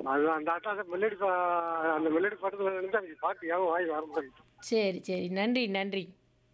அது அந்த ஆட்டா அந்த மெல்லடி பா- அந்த மெல்லடி பாட்டு நினைச்சு எனக்கு பாட்டு ஏன் வாய் வர மாட்டேங்குது சரி சரி நன்றி நன்றி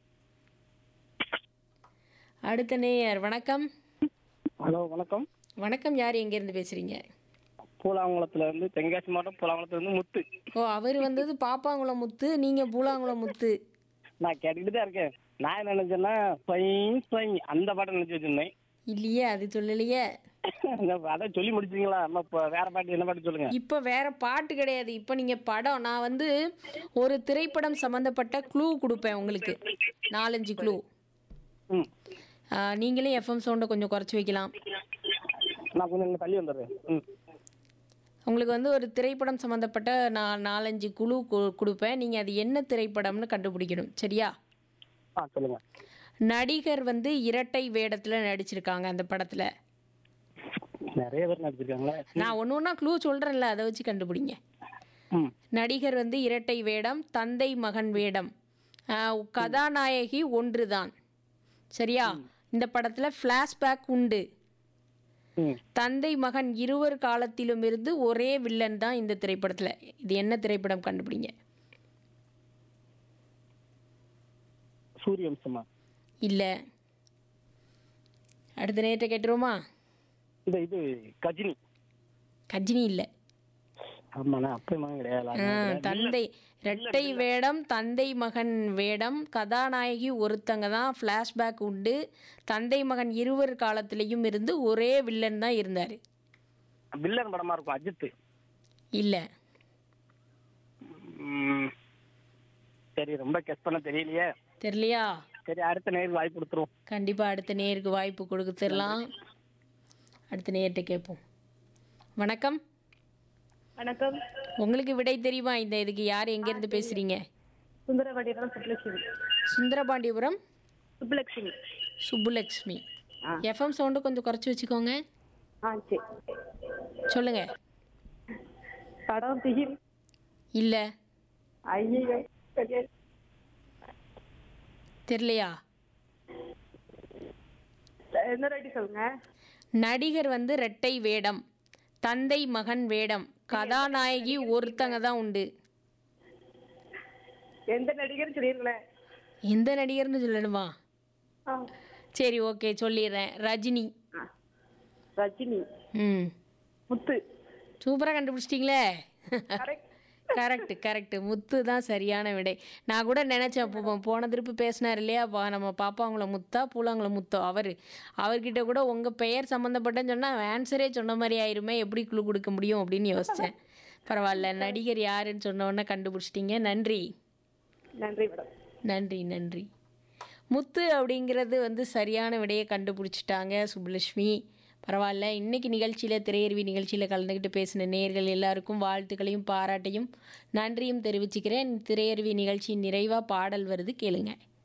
அடுத்த நேயர் வணக்கம் ஹலோ வணக்கம் வணக்கம் யார் எங்கேருந்து பேசுகிறீங்க பூலாங்குளத்துல இருந்து தென்காசி மாவட்டம் பூலாங்குளத்துல இருந்து முத்து ஓ அவர் வந்தது பாப்பாங்குளம் முத்து நீங்கள் பூலாங்குளம் முத்து நான் கேட்டுக்கிட்டு தான் இருக்கேன் நான் என்ன நினைச்சேன்னா ஸ்வைங் ஸ்வைங் அந்த பாட்டை நினைச்சு வச்சிருந்தேன் இல்லையே அது சொல்லலையே இந்த- அதான் சொல்லி முடிச்சிங்களா நம்ம இப்போ வேற பாட்டு என்ன பாட்டு சொல்லுங்க இப்போ வேற பாட்டு கிடையாது இப்போ நீங்கள் படம் நான் வந்து ஒரு திரைப்படம் சம்மந்தப்பட்ட க்ளூ கொடுப்பேன் உங்களுக்கு நாலஞ்சு க்ளூ ம் நீங்களே எஃப்எம் சவுண்டை கொஞ்சம் குறைச்சி வைக்கலாம் நான் கொஞ்சம் இங்க தள்ளி வந்துடுறேன் ம் உங்களுக்கு வந்து ஒரு திரைப்படம் சம்மந்தப்பட்ட நான் நாலஞ்சு குழு கு- கொடுப்பேன் நீங்கள் அது என்ன திரைப்படம்னு கண்டுபிடிக்கணும் சரியா ஆ சொல்லுங்க நடிகர் வந்து இரட்டை வேடத்தில் நடிச்சிருக்காங்க அந்த படத்தில் நிறைய பேர் நடிச்சிருக்காங்களே நான் ஒன்று ஒன்றா க்ளூ சொல்கிறேன்ல அதை வச்சு கண்டுபிடிங்க ம் நடிகர் வந்து இரட்டை வேடம் தந்தை மகன் வேடம் ஆஹ் கதாநாயகி ஒன்றுதான் சரியா இந்த படத்தில் ஃப்ளாஷ்பேக் உண்டு ம் தந்தை மகன் இருவர் காலத்திலும் இருந்து ஒரே வில்லன் தான் இந்த திரைப்படத்தில் இது என்ன திரைப்படம் கண்டுபிடிங்க சூரியவம்சமா இல்லை அடுத்த நேரத்தை கேட்டுருவோமா இந்த இது கஜினி கஜினி இல்லை ஆமாண்ணா அப்பயுமா கிடையாது தந்தை இரட்டை வேடம் தந்தை மகன் வேடம் கதாநாயகி ஒருத்தங்க தான் ஃப்ளாஷ்பேக் உண்டு தந்தை மகன் இருவர் காலத்திலையும் இருந்து ஒரே வில்லன் தான் இருந்தார் வில்லன் படமா இருக்கும் அஜித் இல்லை ம். சரி ரொம்ப கெஸ் பண்ண தெரியலையே தெரியலையா சரி அடுத்த நேரம் வாய்ப்பு கொடுத்துருவோம் கண்டிப்பாக அடுத்த நேருக்கு வாய்ப்பு கொடுத்துடலாம் அடுத்த நேர்கிட்ட கேட்போம் வணக்கம் வணக்கம் உங்களுக்கு விடை தெரியுமா இந்த இதுக்கு யார் எங்கேருந்து பேசுகிறீங்க சுந்தரவடிவம் சுப்புலட்சுமி சுந்தரபாண்டியபுரம் சுப்புலட்சுமி சுப்புலக்ஷ்மி எஃப்எம் சவுண்டு கொஞ்சம் குறைச்சி வச்சுக்கோங்க ஆ சரி சொல்லுங்க படம் திகில் இல்லை ஐயோ தெரியாது தெரியலையா என்ன ரெடி சொல்லுங்க நடிகர் வந்து ரெட்டை வேடம் தந்தை மகன் வேடம் கதாநாயகி ஒருத்தங்க தான் உண்டு எந்த நடிகர் சொல்லிருங்களேன் எந்த நடிகர்னு சொல்லணுமா ஆ சரி ஓகே சொல்லிடுறேன் ரஜினி ஆ. ரஜினி ம் முத்து சூப்பராக கண்டுபிடிச்சிட்டிங்களே கரெக்ட் கரெக்ட் கரெக்ட் முத்து தான் சரியான விடை நான் கூட நினச்சேன் போ போன திருப்பி பேசினார் இல்லையா பா நம்ம பாப்பாங்கள முத்தா பூலாங்கள முத்தோ அவர் அவர்கிட்ட கூட உங்கள் பெயர் சம்மந்தப்பட்டன்னு சொன்னால் ஆன்சரே சொன்ன மாதிரி ஆயிருமே எப்படி குழு கொடுக்க முடியும் அப்படின்னு யோசித்தேன் பரவாயில்ல நடிகர் யாருன்னு சொன்ன உடனே கண்டுபிடிச்சிட்டிங்க நன்றி நன்றி மேடம் நன்றி நன்றி முத்து அப்படிங்கிறது வந்து சரியான விடையை கண்டுபிடிச்சிட்டாங்க சுப்புலட்சுமி பரவாயில்ல இன்னைக்கு நிகழ்ச்சியில் திரையருவி நிகழ்ச்சியில் கலந்துக்கிட்டு பேசின நேயர்கள் எல்லாருக்கும் வாழ்த்துக்களையும் பாராட்டையும் நன்றியும் தெரிவிச்சுக்கிறேன் திரையருவி நிகழ்ச்சியின் நிறைவாக பாடல் வருது கேளுங்க